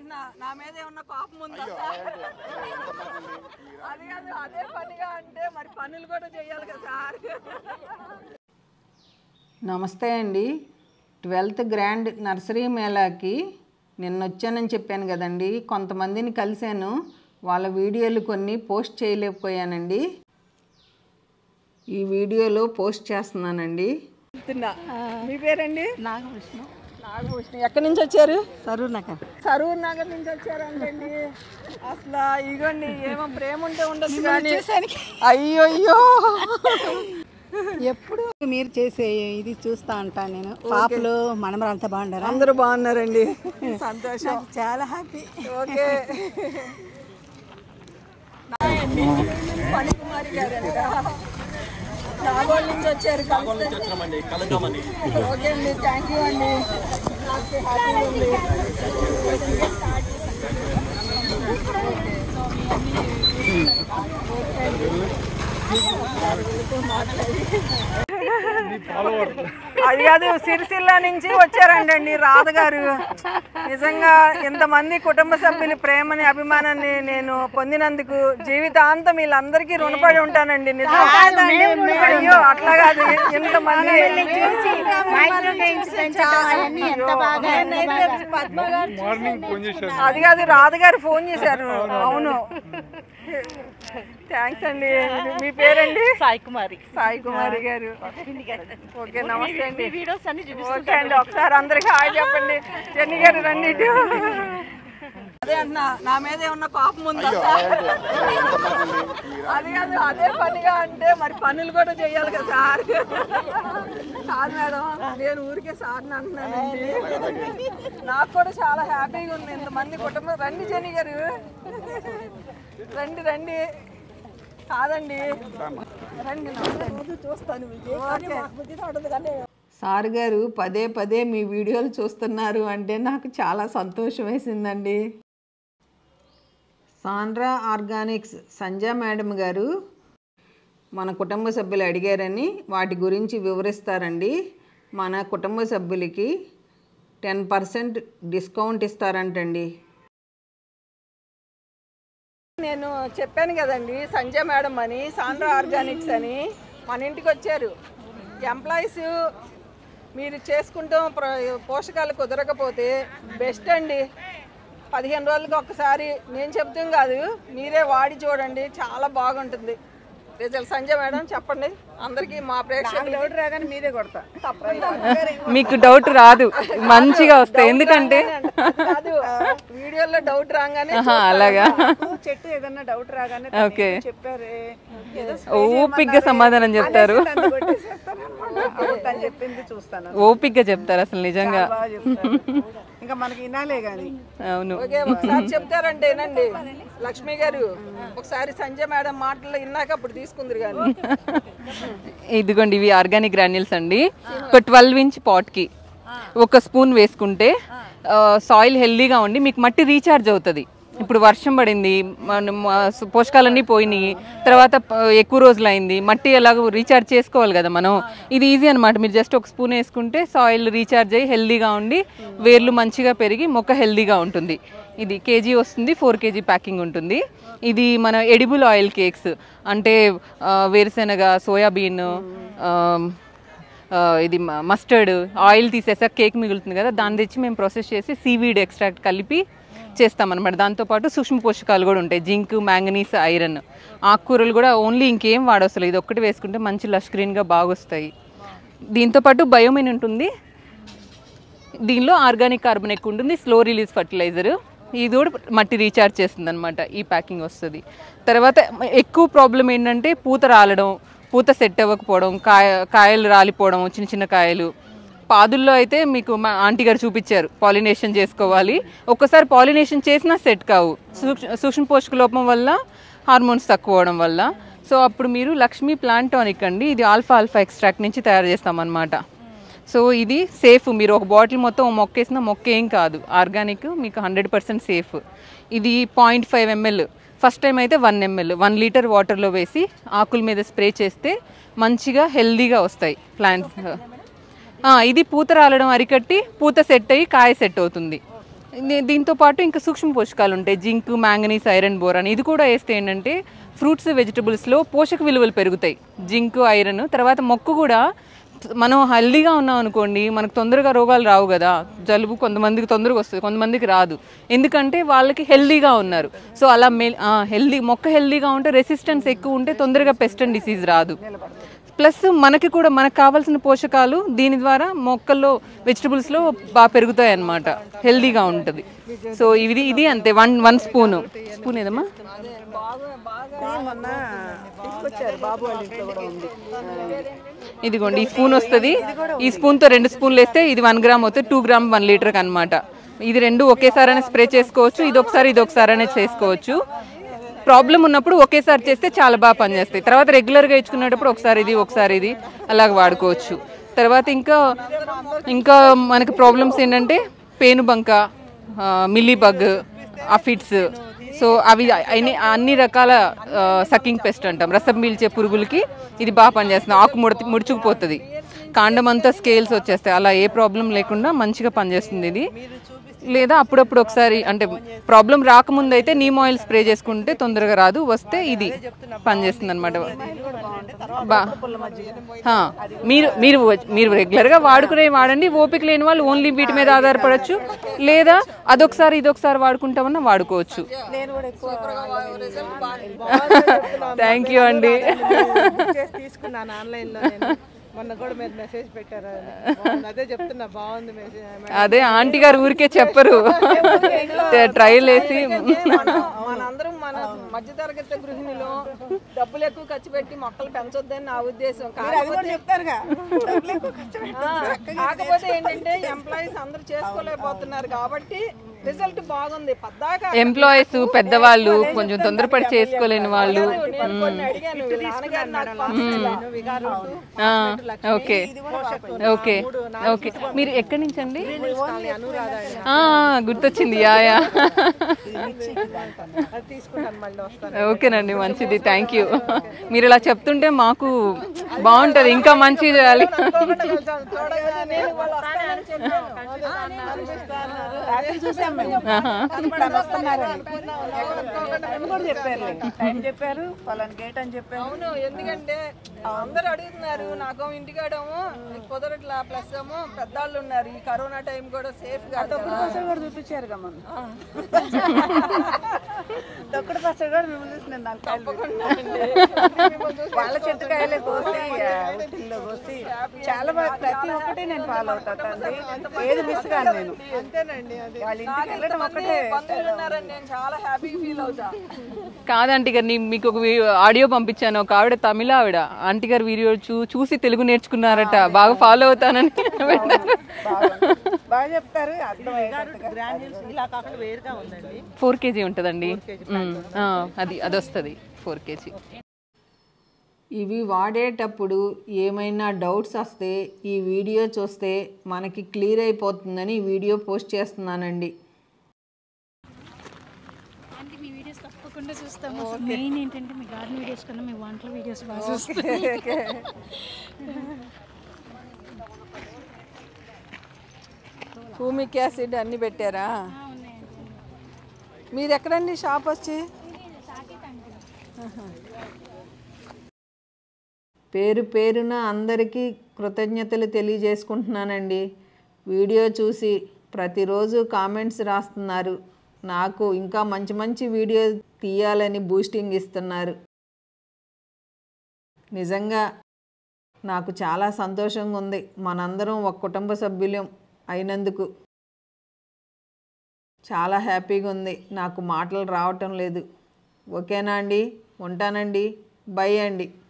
అదేంటన్నా నా మీద ఏమన్నా కోపం ఉందా సార్? అది కాదు అదే పనిగా అంటే మరి పనులు కూడా చేయాలి కదా సార్ నమస్తే అండి ట్వెల్త్ గ్రాండ్ నర్సరీ మేళాకి నిన్న వచ్చానని చెప్పాను కదండి కొంతమందిని కలిశాను వాళ్ళ వీడియోలు కొన్ని పోస్ట్ చేయలేకపోయానండి ఈ వీడియోలో పోస్ట్ చేస్తున్నానండి తిన్నా మీ పేరండి నాగభూషణం నాగభూషణి ఎక్కడి నుంచి వచ్చారు సరూర్ నగర్ సరూర్ నగర్ నుంచి వచ్చారంటండి అసలు ఇగోండి ఏమో ప్రేమ ఉంటే ఉండదు కానీ అయ్యో అయ్యో ఎప్పుడు మీరు చేసే ఇది చూస్తా ఉంటాను నేను పాపలు మనమరంతా బాగుండారా అందరూ బాగున్నారండి సంతోషం నాకు చాలా హ్యాపీ ఓకే పనికుమారి గారంట నాగోల్ నుంచి వచ్చారు ఓకే అండి థ్యాంక్ యూ అండి నాకు హ్యాపీగా ఉంది అది కాదు సిరిసిల్ల నుంచి వచ్చారండి రాధ గారు నిజంగా ఇంతమంది కుటుంబ సభ్యుల ప్రేమని అభిమానాన్ని నేను పొందినందుకు జీవితాంతం వీళ్ళందరికీ రుణపడి ఉంటానండి నిజంగా అయ్యో అట్లా కాదు ఇంతమంది అది కాదు రాధ గారు ఫోన్ చేశారు అవును థ్యాంక్స్ అండి మీ పేరండి సాయి కుమారి సాయి కుమారి గారు ఓకే నమస్తే అండి వీడియోస్ అన్ని ఓకే అండి ఒకసారి అందరికి హాయ్ చెప్పండి చెన్ని గారు రండి ఇటు అదే అన్న నా మీద ఏమన్నా కోపం ఉందా సార్? అది కాదు అదే పనిగా అంటే మరి పనులు కూడా చేయాలి కదా సార్ కాదు మేడం నేను ఊరికే సార్ని అంటున్నానండి నాకు కూడా చాలా హ్యాపీగా ఉంది ఇంతమంది కుటుంబం రండి జని గారు రండి రండి కాదండి రండి నమస్తే. చూస్తాను ఓకే సార్ గారు పదే పదే మీ వీడియోలు చూస్తున్నారు అంటే నాకు చాలా సంతోషం వేసిందండి సాండ్రా ఆర్గానిక్స్ సంజయ్ మేడం గారు మన కుటుంబ సభ్యులు అడిగారని వాటి గురించి వివరిస్తారండి మన కుటుంబ సభ్యులకి టెన్ పర్సెంట్ డిస్కౌంట్ ఇస్తారంటండి నేను చెప్పాను కదండి సంజయ్ మేడం అని సాండ్రా ఆర్గానిక్స్ అని మన ఇంటికి వచ్చారు ఎంప్లాయీస్ మీరు చేసుకుంటాం ప్ర- పోషకాలు కుదరకపోతే బెస్ట్ అండి పదిహేను రోజులకి ఒక్కసారి నేను చెప్తాం కాదు మీరే వాడి చూడండి చాలా బాగుంటుంది రిజల్ట్ సంజయ్ మేడం చెప్పండి అందరికీ మా ప్రేక్షకులు రాగానే మీదే కొడతా తప్పకుండా మీకు డౌట్ రాదు మంచిగా వస్తాయి ఎందుకంటే కాదు వీడియోలో డౌట్ రాగానే ఆహా, అలాగా చెట్టు ఏదన్నా డౌట్ రాగానే ఓకే చెప్పారే ఏదో ఓపిగ్గా సమాధానం చెప్తారు నన్ను కొట్టేసేస్తానన్నమాట. తను చెప్పింది చూస్తాను ఓపిగ్గా చెప్తారు అసలు నిజంగా బాగా చెప్తారు ఇంకా మనకి వినాలే కానీ అవును ఓకే ఒకసారి చెప్తారంటే ఏనండి లక్ష్మి గారు ఒకసారి సంజయ్ మేడం మాటలు విన్నాక అప్పుడు తీసుకుందరు కానీ ఇదిగోండి ఇవి ఆర్గానిక్ గ్రాన్యుల్స్ అండి ఒక ట్వెల్వ్ ఇంచ్ పాట్కి ఒక స్పూన్ వేసుకుంటే సాయిల్ హెల్దీగా ఉండి మీకు మట్టి రీఛార్జ్ అవుతుంది ఇప్పుడు వర్షం పడింది మన మ- పోషకాలన్నీ పోయినాయి తర్వాత ప- ఎక్కువ రోజులు అయింది మట్టి ఎలాగో రీఛార్జ్ చేసుకోవాలి కదా మనం ఇది ఈజీ అనమాట మీరు జస్ట్ ఒక స్పూన్ వేసుకుంటే సాయిల్ రీఛార్జ్ అయ్యి హెల్దీగా ఉండి వేర్లు మంచిగా పెరిగి మొక్క హెల్దీగా ఉంటుంది ఇది కేజీ వస్తుంది ఫోర్ కేజీ ప్యాకింగ్ ఉంటుంది ఇది మన ఎడిబుల్ ఆయిల్ కేక్స్ అంటే ఆ, వేరుశెనగ సోయాబీన్ ఆ, ఆ, ఇది మస్టర్డ్ ఆయిల్ తీసేసాక కేక్ మిగులుతుంది కదా దాన్ని తెచ్చి మేము ప్రాసెస్ చేసి సీవీడ్ ఎక్స్ట్రాక్ట్ కలిపి చేస్తామన్నమాట దాంతోపాటు సూక్ష్మ పోషకాలు కూడా ఉంటాయి జింక్ మ్యాంగనీస్ ఐరన్ ఆకుకూరలు కూడా ఓన్లీ ఇంకేం వాడవసలు ఇది ఒక్కటి వేసుకుంటే మంచి లష్ గ్రీన్గా బాగా వస్తాయి దీంతోపాటు బయోమిన్ ఉంటుంది దీనిలో ఆర్గానిక్ కార్బన్ ఎక్కువ ఉంటుంది స్లో రిలీజ్ ఫర్టిలైజర్ ఇది కూడా మట్టి రీఛార్జ్ చేస్తుంది అనమాట ఈ ప్యాకింగ్ వస్తుంది తర్వాత ఎక్కువ ప్రాబ్లం ఏంటంటే పూత రాలడం పూత సెట్ అవ్వకపోవడం కాయ కాయలు రాలిపోవడం చిన్న చిన్న కాయలు పాదుల్లో అయితే మీకు మా ఆంటీ గారు చూపించారు పాలినేషన్ చేసుకోవాలి ఒక్కసారి పాలినేషన్ చేసినా సెట్ కావు సూక్ష్మ సూక్ష్మ పోషక లోపం వల్ల హార్మోన్స్ తక్కువ అవడం వల్ల సో అప్పుడు మీరు లక్ష్మీ ప్లాంట్ టానిక్ అండి ఇది ఆల్ఫా ఆల్ఫా ఎక్స్ట్రాక్ట్ నుంచి తయారు చేస్తామన్నమాట సో ఇది సేఫ్ మీరు ఒక బాటిల్ మొత్తం ఓ మొక్క వేసిన మొక్క ఏం కాదు ఆర్గానిక్ మీకు హండ్రెడ్ పర్సెంట్ సేఫ్ ఇది point five ML first time అయితే వన్ ఎంఎల్ వన్ లీటర్ వాటర్లో వేసి ఆకుల మీద స్ప్రే చేస్తే మంచిగా హెల్దీగా వస్తాయి ప్లాంట్స్ ఇది పూత రాలడం అరికట్టి పూత సెట్ అయ్యి కాయ సెట్ అవుతుంది దీ- దీంతో పాటు ఇంకా సూక్ష్మ పోషకాలు ఉంటాయి జింక్ మ్యాంగనీస్ ఐరన్ బోరాన్ ఇది కూడా వేస్తే ఏంటంటే ఫ్రూట్స్ వెజిటబుల్స్లో పోషక విలువలు పెరుగుతాయి జింక్ ఐరన్ తర్వాత మొక్క కూడా మనం హెల్దీగా ఉన్నాం అనుకోండి మనకు తొందరగా రోగాలు రావు కదా జలుబు కొంతమందికి తొందరగా వస్తుంది కొంతమందికి రాదు ఎందుకంటే వాళ్ళకి హెల్దీగా ఉన్నారు సో అలా మె హెల్దీ మొక్క హెల్దీగా ఉంటే రెసిస్టెన్స్ ఎక్కువ ఉంటే తొందరగా పెస్ట్ అండ్ డిసీజ్ రాదు ప్లస్ మనకి కూడా మనకు కావాల్సిన పోషకాలు దీని ద్వారా మొక్కల్లో వెజిటబుల్స్లో బాగా పెరుగుతాయి అన్నమాట హెల్దీగా ఉంటుంది సో ఇది ఇది అంతే వన్ వన్ స్పూన్ స్పూన్ ఏదమ్మా తీసుకొచ్చారు బాబు వాళ్ళ ఇంట్లో కూడా ఉంది ఇదిగోండి ఈ స్పూన్ వస్తుంది ఈ స్పూన్తో రెండు స్పూన్లు వేస్తే ఇది వన్ గ్రామ్ అవుతుంది టూ గ్రామ్ వన్ లీటర్కి అనమాట ఇది రెండు ఒకేసారి స్ప్రే చేసుకోవచ్చు ఇది ఒకసారి ఇది ఒకసారి అనేది చేసుకోవచ్చు ప్రాబ్లం ఉన్నప్పుడు ఒకేసారి చేస్తే చాలా బాగా పనిచేస్తాయి తర్వాత రెగ్యులర్గా ఇచ్చుకునేటప్పుడు ఒకసారి ఇది ఒకసారి ఇది అలాగ వాడుకోవచ్చు తర్వాత ఇంకా ఇంకా మనకి ప్రాబ్లమ్స్ ఏంటంటే పేనుబంక మిల్లీ బగ్ అఫిడ్స్ సో అవి అన్ని అన్ని రకాల సకింగ్ పెస్ట్ అంటాం రసం పీల్చే పురుగులకి ఇది బాగా పనిచేస్తుంది ఆకు ముడి ముడుచుకుపోతుంది కాండం అంతా స్కేల్స్ వచ్చేస్తాయి అలా ఏ ప్రాబ్లం లేకుండా మంచిగా పనిచేస్తుంది ఇది లేదా అప్పుడప్పుడు ఒకసారి అంటే ప్రాబ్లం రాకముందు అయితే నీమ్ ఆయిల్ స్ప్రే చేసుకుంటే తొందరగా రాదు వస్తే ఇది పనిచేస్తుంది అనమాట బా హా, మీరు మీరు మీరు రెగ్యులర్గా వాడుకునే వాడండి ఓపిక లేని వాళ్ళు ఓన్లీ వీటి మీద ఆధారపడచ్చు లేదా అదొకసారి ఇదొకసారి వాడుకుంటామన్నా వాడుకోవచ్చు థ్యాంక్ యూ అండి బుక్ చేసి తీసుకున్నాను ఆన్లైన్ లో నేను మొన్న కూడా మీరు మెసేజ్ పెట్టారు బాగుంది. అదే చెప్తున్నా బాగుంది మెసేజ్ అదే ఆంటీ గారు ఊరికే చెప్పరు ట్రయల్ వేసి మన- మనందరం మన మధ్యతరగతి గృహిణిలో డబ్బులు ఎక్కువ ఖర్చు పెట్టి మొక్కలు పెంచొద్దని నా ఉద్దేశం కాకపోతే చెప్తారుగా ఆ, కాకపోతే ఏంటంటే ఎంప్లాయీస్ అందరూ చేసుకోలేకపోతున్నారు కాబట్టి రిజల్ట్ బాగుంది పద్దాక ఎంప్లాయీస్ పెద్దవాళ్ళు కొంచెం తొందరపడి చేసుకోలేని వాళ్ళు నేను కొన్ని అడిగాను వీళ్ళ నాన్నగారు నాకు పంపించారు. ఆ, ఓకే ఓకే ఓకే మీరు ఎక్కడి నుంచి అండి ఆ, గుర్తొచ్చింది యా యా అది తీసుకుంటాను మళ్ళీ వస్తాను ఓకేనండి మంచిది థ్యాంక్ యూ మీరు ఇలా చెప్తుంటే మాకు బాగుంటుంది ఇంకా మంచి చేయాలి చూడగానే వాళ్ళు వస్తానని చెప్పాను. ఆ, నేను కనిపిస్తాను. రాత్రి చూసాం మేము తను వస్తున్నారని టైం కూడా చెప్పారు టైం చెప్పారు పలానా గేట్ అని చెప్పారు అవును ఎందుకంటే అందరూ అడుగుతున్నారు నాకు ఇంటికాడేమో కుదరట్లా ప్లస్ ఏమో పెద్దవాళ్ళు ఉన్నారు ఈ కరోనా టైం కూడా సేఫ్ కాదు కదా. పచ్చడి కూడా చూపించారు కదా మొన్న తొక్కడు పచ్చడి కూడా మిమ్మల్ని చూసి నేను నాలుగు కాయలు పెట్టాను. వాళ్ళ చెట్టుకాయలే కోసి ఆ, ఉట్టిల్లో కోసి చాలా బాగా ప్రతి ఒక్కటి నేను ఫాలో అవుతా తండ్రి ఏది మిస్ కాను నేను అంతేనండి అది వాళ్ళ ఇంటికి వెళ్ళడం మంది ఒక్కటే బంధువులు ఉన్నారని నేను చాలా హ్యాపీ ఫీల్ అవుతా కాదంటీ గారు నేను మీకు ఒక వీ- ఆడియో పంపించాను ఒక ఆవిడ తమిళ ఆవిడ ఆంటీ గారు వీడియో చూ చూసి తెలుగు నేర్చుకున్నారట బాగా ఫాలో అవుతానని బాగా చెప్తారు అర్థమయ్యేటట్టుగా గ్రాన్యూల్స్ ఇలా కాకుండా వేరుగా ఉందండి ఫోర్ కేజీ ఉంటుందండి మ్మ్. ఆ, అది అది వస్తుంది ఫోర్ కేజీ ఇవి వాడేటప్పుడు ఏమైనా డౌట్స్ వస్తే ఈ వీడియో చూస్తే మనకి క్లియర్ అయిపోతుందని ఈ వీడియో పోస్ట్ చేస్తున్నానండి అంటే మీ వీడియోస్ తప్పకుండా చూస్తాము మెయిన్ ఏంటంటే మీ గార్డెన్ వీడియోస్ కన్నా మీ వంటల వీడియోస్ బాగా చూస్తాం భూమిక్ యాసిడ్ అన్ని పెట్టారా మీరు ఎక్కడండి షాప్ వచ్చి పేరు పేరున అందరికీ కృతజ్ఞతలు తెలియజేసుకుంటున్నానండి వీడియో చూసి ప్రతిరోజు కామెంట్స్ రాస్తున్నారు నాకు ఇంకా మంచి మంచి వీడియో తీయాలని బూస్టింగ్ ఇస్తున్నారు నిజంగా నాకు చాలా సంతోషంగా ఉంది మనందరం ఒక కుటుంబ సభ్యులం అయినందుకు చాలా హ్యాపీగా ఉంది నాకు మాటలు రావటం లేదు ఓకేనా అండి ఉంటానండి బై అండి